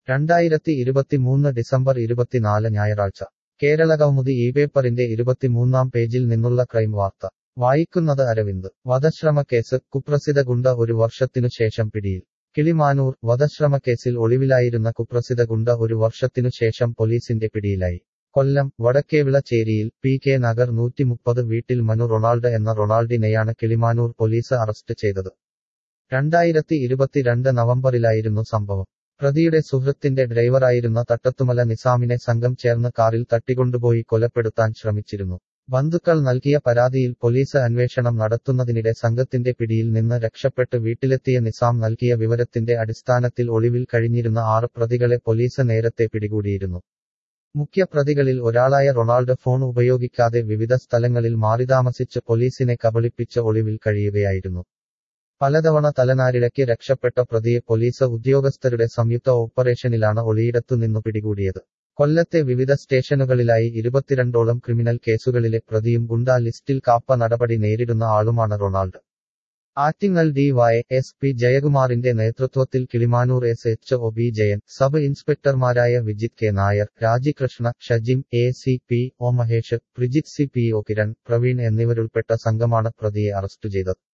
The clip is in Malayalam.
രണ്ടായിരത്തി ഇരുപത്തിമൂന്ന് ഡിസംബർ ഇരുപത്തിനാല് ഞായറാഴ്ച കേരള കൗമുദി ഈ പേപ്പറിന്റെ ഇരുപത്തിമൂന്നാം പേജിൽ നിന്നുള്ള ക്രൈം വാർത്ത വായിക്കുന്നത് അരവിന്ദ് വധശ്രമക്കേസ് കുപ്രസിദ്ധ ഗുണ്ട ഒരു വർഷത്തിനു ശേഷം പിടിയിൽ കിളിമാനൂർ വധശ്രമക്കേസിൽ ഒളിവിലായിരുന്ന കുപ്രസിദ്ധ ഗുണ്ട ഒരു വർഷത്തിനു ശേഷം പോലീസിന്റെ പിടിയിലായി കൊല്ലം വടക്കേവിളച്ചേരിയിൽ പി കെ നഗർ നൂറ്റിമുപ്പത് വീട്ടിൽ മനു റൊണാൾഡ് എന്ന റൊണാൾഡിനെയാണ് കിളിമാനൂർ പോലീസ് അറസ്റ്റ് ചെയ്തത് രണ്ടായിരത്തി ഇരുപത്തിരണ്ട് നവംബറിലായിരുന്നു സംഭവം പ്രതിയുടെ സുഹൃത്തിന്റെ ഡ്രൈവറായിരുന്ന തട്ടത്തുമല നിസാമിനെ സംഘം ചേർന്ന് കാറിൽ തട്ടിക്കൊണ്ടുപോയി കൊലപ്പെടുത്താൻ ശ്രമിച്ചിരുന്നു ബന്ധുക്കൾ നൽകിയ പരാതിയിൽ പോലീസ് അന്വേഷണം നടത്തുന്നതിനിടെ സംഘത്തിന്റെ പിടിയിൽ നിന്ന് രക്ഷപ്പെട്ട് വീട്ടിലെത്തിയ നിസാം നൽകിയ വിവരത്തിന്റെ അടിസ്ഥാനത്തിൽ ഒളിവിൽ കഴിഞ്ഞിരുന്ന ആറ് പ്രതികളെ പോലീസ് നേരത്തെ പിടികൂടിയിരുന്നു മുഖ്യ പ്രതികളിൽ ഒരാളായ റൊണാൾഡ് ഫോൺ ഉപയോഗിക്കാതെ വിവിധ സ്ഥലങ്ങളിൽ മാറിതാമസിച്ച് പോലീസിനെ കബളിപ്പിച്ച് ഒളിവിൽ കഴിയുകയായിരുന്നു പലതവണ തലനാരിഴയ്ക്ക് രക്ഷപ്പെട്ട പ്രതിയെ പോലീസ് ഉദ്യോഗസ്ഥരുടെ സംയുക്ത ഓപ്പറേഷനിലാണ് ഒളിയിടത്തുനിന്നു പിടികൂടിയത് കൊല്ലത്തെ വിവിധ സ്റ്റേഷനുകളിലായി ഇരുപത്തിരണ്ടോളം ക്രിമിനൽ കേസുകളിലെ പ്രതിയും ഗുണ്ടാ ലിസ്റ്റിൽ കാപ്പ നടപടി നേരിടുന്ന ആളുമാണ് Ronald Attingal D Y S P ജയകുമാറിന്റെ നേതൃത്വത്തിൽ Kilimanoor S H O B Jayan sub ഇൻസ്പെക്ടർമാരായ Vijith K Nair Rajikrishna Shajim A C P O Mahesh Prijith C P O Kiran Praveen എന്നിവരുൾപ്പെട്ട സംഘമാണ് പ്രതിയെ അറസ്റ്റ് ചെയ്തത്